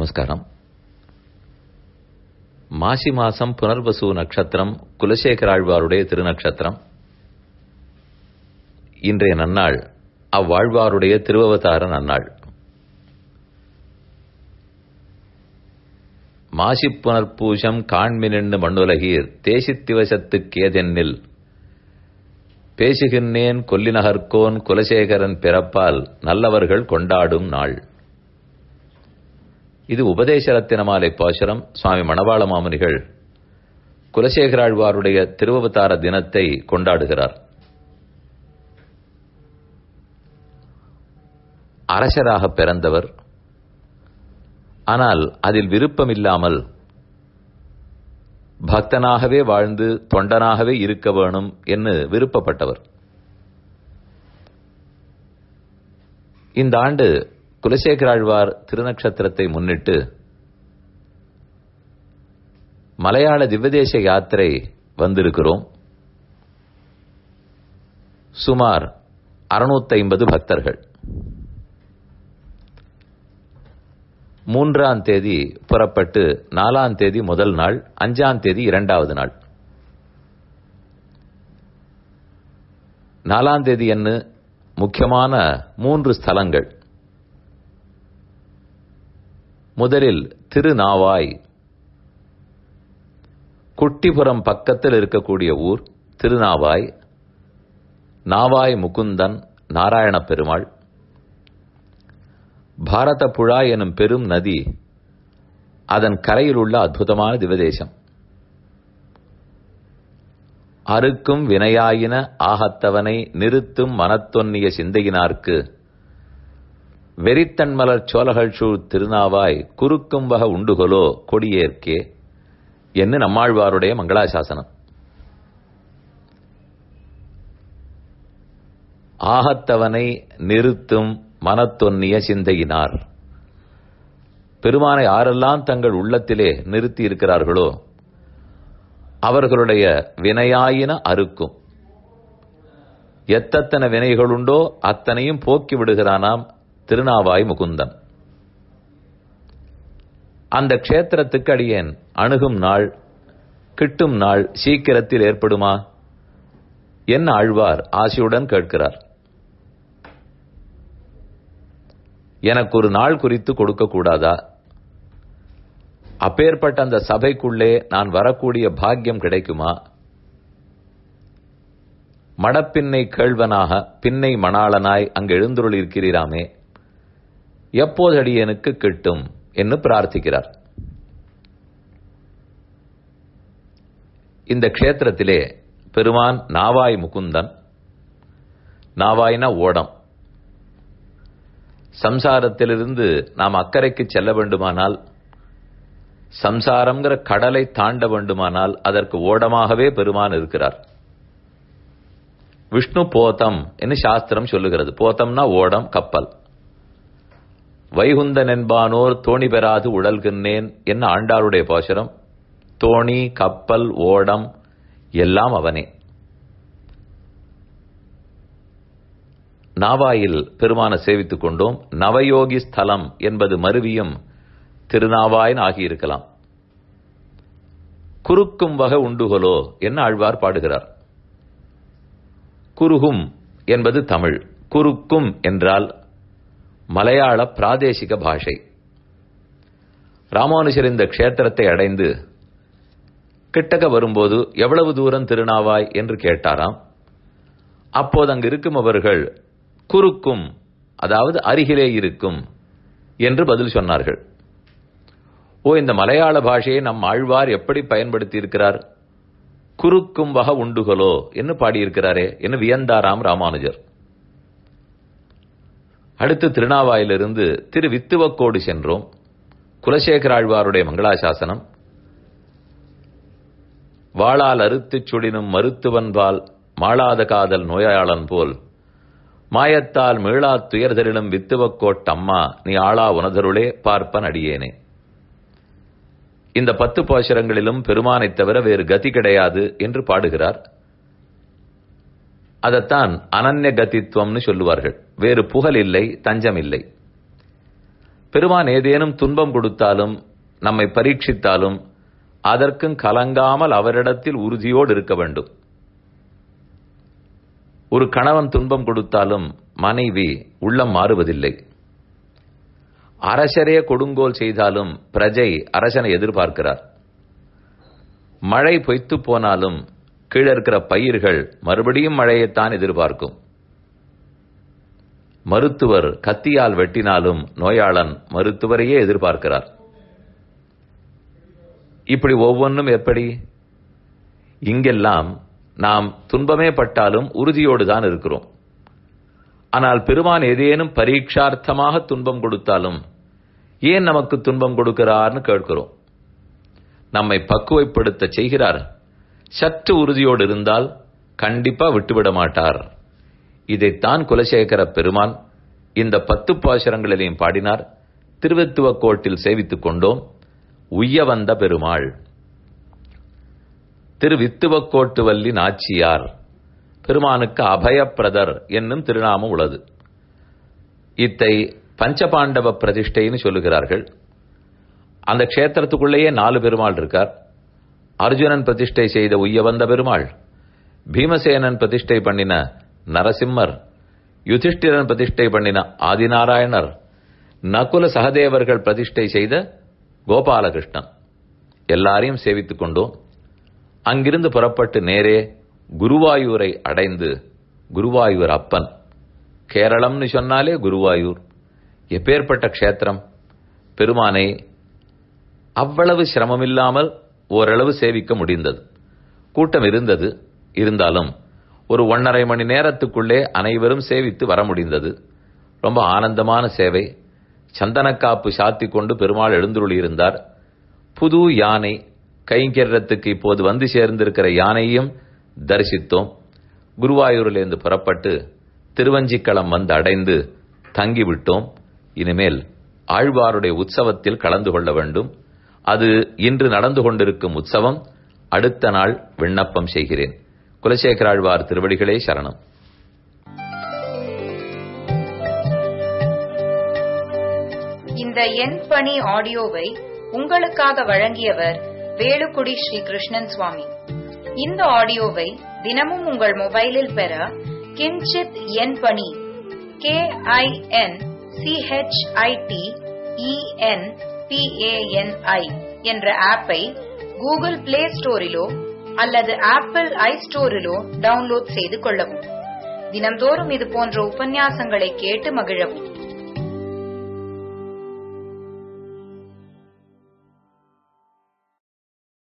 நமஸ்காரம் மாசி மாசம் புனர்வசு நட்சத்திரம் குலசேகராழ்வாருடைய திருநட்சத்திரம் இன்றைய நன்னாள் அவ்வாழ்வாருடைய திருவவதார நன்னாள் மாசிப் புனர்பூஷம் காண்மினின்னு மண்ணுலகீர் தேசித்திவசத்துக்கேதென்னில் பேசுகின்றேன் கொல்லிநகர்கோன் குலசேகரன் பிறப்பால் நல்லவர்கள் கொண்டாடும் நாள் இது உபதேசரத்தினமாலை பாசுரம் சுவாமி மணவாள மாமுனிகள் குலசேகராழ்வாருடைய திருவவதார தினத்தை கொண்டாடுகிறார் அரசராக பிறந்தவர் ஆனால் அதில் விருப்பமில்லாமல் பக்தனாகவே வாழ்ந்து தொண்டனாகவே இருக்க வேணும் என்று விருப்பப்பட்டவர் இந்த ஆண்டு குலசேகராழ்வார் திருநக்ஷத்திரத்தை முன்னிட்டு மலையாள திவ்வதேச யாத்திரை வந்திருக்கிறோம் சுமார் அறுநூத்தி ஐம்பது பக்தர்கள் மூன்றாம் தேதி புறப்பட்டு நாலாம் தேதி முதல் நாள் அஞ்சாம் தேதி இரண்டாவது நாள் நாலாம் தேதி என்ன முக்கியமான மூன்று ஸ்தலங்கள் முதலில் திருநாவாய் குட்டிபுரம் பக்கத்தில் இருக்கக்கூடிய ஊர் திருநாவாய் நாவாய் முகுந்தன் நாராயண பெருமாள் பாரத புழா எனும் பெரும் நதி அதன் கரையில் உள்ள அற்புதமான திவதேசம் அறுக்கும் வினையாயின ஆகத்தவனை நிறுத்தும் மனத்தொன்னிய சிந்தையினார்க்கு வெறித்தன்மலர் சோழகள் சூழ் திருநாவாய் குறுக்கும் வக உண்டுகொலோ கொடியேற்கே என்று நம்மாழ்வாருடைய மங்களாசாசனம் ஆகத்தவனை நிறுத்தும் மனத்தொன்னிய சிந்தையினார் பெருமானை யாரெல்லாம் தங்கள் உள்ளத்திலே நிறுத்தி இருக்கிறார்களோ அவர்களுடைய வினையாயின அறுக்கும் எத்தனை வினைகளுண்டோ அத்தனையும் போக்கி விடுகிறானாம் திருநாவாய் முகுந்தன் அந்த க்ஷேத்திரத்துக்கு அடியேன் அணுகும் நாள் கிட்டும் நாள் சீக்கிரத்தில் ஏற்படுமா என்ன ஆழ்வார் ஆசையுடன் கேட்கிறார் எனக்கு ஒரு நாள் குறித்து கொடுக்க கூடாதா அப்பேற்பட்ட அந்த சபைக்குள்ளே நான் வரக்கூடிய பாக்கியம் கிடைக்குமா மடப்பின்னை கேள்வனாக பின்னை மணாளனாய் அங்கு எழுந்துருள் இருக்கிறீராமே எப்போது அடியனுக்கு கிட்டும் என்று பிரார்த்திக்கிறார் இந்த க்ஷேத்திரத்திலே பெருமான் நாவாய் முகுந்தன் நாவாய்னா ஓடம் சம்சாரத்திலிருந்து நாம் அக்கறைக்கு செல்ல வேண்டுமானால் சம்சாரம்ங்கிற கடலை தாண்ட வேண்டுமானால் அதற்கு ஓடமாகவே பெருமான் இருக்கிறார் விஷ்ணு போதம் என்று சாஸ்திரம் சொல்லுகிறது போதம்னா ஓடம் கப்பல் வைகுந்தன் என்பானோர் தோணி பெறாது உழல்கின்றேன் என்ன ஆண்டாளுடைய பாசுரம் தோணி கப்பல் ஓடம் எல்லாம் அவனே நாவாயில் பெருமான சேவித்துக் கொண்டோம் நவயோகி ஸ்தலம் என்பது மருவியும் திருநாவாயின் ஆகியிருக்கலாம் குறுக்கும் வகை உண்டுகொலோ என்ன ஆழ்வார் பாடுகிறார் குருகும் என்பது தமிழ் குறுக்கும் என்றால் மலையாள பிராதேசிக பாஷை ராமானுஜர் இந்த க்ஷேத்திரத்தை அடைந்து கிட்டக்க வரும்போது எவ்வளவு தூரம் திருநாவாய் என்று கேட்டாராம் அப்போது அங்கு இருக்கும் அவர்கள் குறுக்கும் அதாவது அருகிலே இருக்கும் என்று பதில் சொன்னார்கள் ஓ இந்த மலையாள பாஷையை நம் ஆழ்வார் எப்படி பயன்படுத்தி இருக்கிறார் குறுக்கும் வக உண்டுகளோ என்று பாடியிருக்கிறாரே என்று வியந்தாராம் ராமானுஜர் அடுத்து திருநாவாயிலிருந்து திரு வித்துவக்கோடு சென்றோம் குலசேகராழ்வாருடைய மங்களாசாசனம் வாளால் அறுத்துச் சுடினும் மருத்துவன்பால் மாளாத காதல் நோயாளன் போல் மாயத்தால் மீளா துயர்தரிலும் வித்துவக்கோட்டம்மா நீ ஆளா உனதருளே பார்ப்பன் அடியேனே இந்த பத்து பாசுரங்களிலும் பெருமானைத் தவிர வேறு கதி கிடையாது என்று பாடுகிறார் அதைத்தான் அனன்ய கதித்துவம்னு சொல்லுவார்கள் வேறு புகழ் இல்லை தஞ்சம் இல்லை பெருமான் ஏதேனும் துன்பம் கொடுத்தாலும் நம்மை பரீட்சித்தாலும் அதற்கும் கலங்காமல் அவரிடத்தில் உறுதியோடு இருக்க வேண்டும் ஒரு கணவன் துன்பம் கொடுத்தாலும் மனைவி உள்ளம் மாறுவதில்லை அரசரே கொடுங்கோல் செய்தாலும் பிரஜை அரசனை எதிர்பார்க்கிறார் மழை பொய்த்து போனாலும் கீழே இருக்கிற பயிர்கள் மறுபடியும் மழையைத்தான் எதிர்பார்க்கும் மருத்துவர் கத்தியால் வெட்டினாலும் நோயாளன் மருத்துவரையே எதிர்பார்க்கிறார் இப்படி ஒவ்வொன்றும் எப்படி இங்கெல்லாம் நாம் துன்பமே பட்டாலும் உறுதியோடு தான் இருக்கிறோம் ஆனால் பெருமான் ஏதேனும் பரீட்சார்த்தமாக துன்பம் கொடுத்தாலும் ஏன் நமக்கு துன்பம் கொடுக்கிறார்னு கேட்கிறோம் நம்மை பக்குவைப்படுத்த செய்கிறார் சற்று உறுதியோடு இருந்தால் கண்டிப்பா விட்டுவிட மாட்டார் இதைத்தான் குலசேகர பெருமான் இந்த பத்து பாசுரங்களிலையும் பாடினார் திருவெத்துவ கோட்டில் சேவித்துக் கொண்டோம் உய்ய வந்த பெருமாள் திருவித்துவக்கோட்டு வல்லி நாச்சியார் பெருமானுக்கு அபயப்பிரதர் என்னும் திருநாமம் உள்ளது இத்தை பஞ்சபாண்டவ பிரதிஷ்டைன்னு சொல்லுகிறார்கள் அந்த க்ஷேத்திரத்துக்குள்ளேயே நாலு பெருமாள் இருக்கார் அர்ஜுனன் பிரதிஷ்டை செய்த உய்ய வந்த பெருமாள் பீமசேனன் பிரதிஷ்டை பண்ணின நரசிம்மர் யுதிஷ்டிரன் பிரதிஷ்டை பண்ணின ஆதிநாராயணர் நகுல சகதேவர்கள் பிரதிஷ்டை செய்த கோபாலகிருஷ்ணன் எல்லாரையும் சேவித்துக் கொண்டோம் அங்கிருந்து புறப்பட்டு நேரே குருவாயூரை அடைந்து குருவாயூர் அப்பன் கேரளம்னு சொன்னாலே குருவாயூர் எப்பேற்பட்ட க்ஷேத்திரம் பெருமானை அவ்வளவு சிரமமில்லாமல் ஓரளவு சேவிக்க முடிந்தது கூட்டம் இருந்தது இருந்தாலும் ஒரு ஒன்றரை மணி நேரத்துக்குள்ளே அனைவரும் சேவித்து வர முடிந்தது ரொம்ப ஆனந்தமான சேவை சந்தனக்காப்பு சாத்தி கொண்டு பெருமாள் எழுந்துருளியிருந்தார் புது யானை கைங்கரத்துக்கு இப்போது வந்து சேர்ந்திருக்கிற யானையும் தரிசித்தோம் குருவாயூரிலிருந்து புறப்பட்டு திருவஞ்சிக்களம் வந்து அடைந்து தங்கிவிட்டோம் இனிமேல் ஆழ்வாருடைய உற்சவத்தில் கலந்து கொள்ள வேண்டும் அது இன்று நடந்து கொண்டிருக்கும் உற்சவம் அடுத்த நாள் விண்ணப்பம் செய்கிறேன் குலசேகர ஆழ்வார் திருவடிகளே சரணம் இந்த என் பணி ஆடியோவை உங்களுக்காக வழங்கியவர் வேலுக்குடி ஸ்ரீ கிருஷ்ணன் சுவாமி இந்த ஆடியோவை தினமும் உங்கள் மொபைலில் பெற கிஞ்சித் என் பணி கே ஐ என் சிஹெச்ஐடி இஎன் பிஏஎன்ஐ என்ற ஆப்பை கூகுள் பிளே ஸ்டோரிலோ அல்லது ஆப்பிள் ஐ ஸ்டோரிலோ டவுன்லோட் செய்து கொள்ளவும் தினம்தோறும் இது போன்ற உபன்யாசங்களை கேட்டு மகிழவும்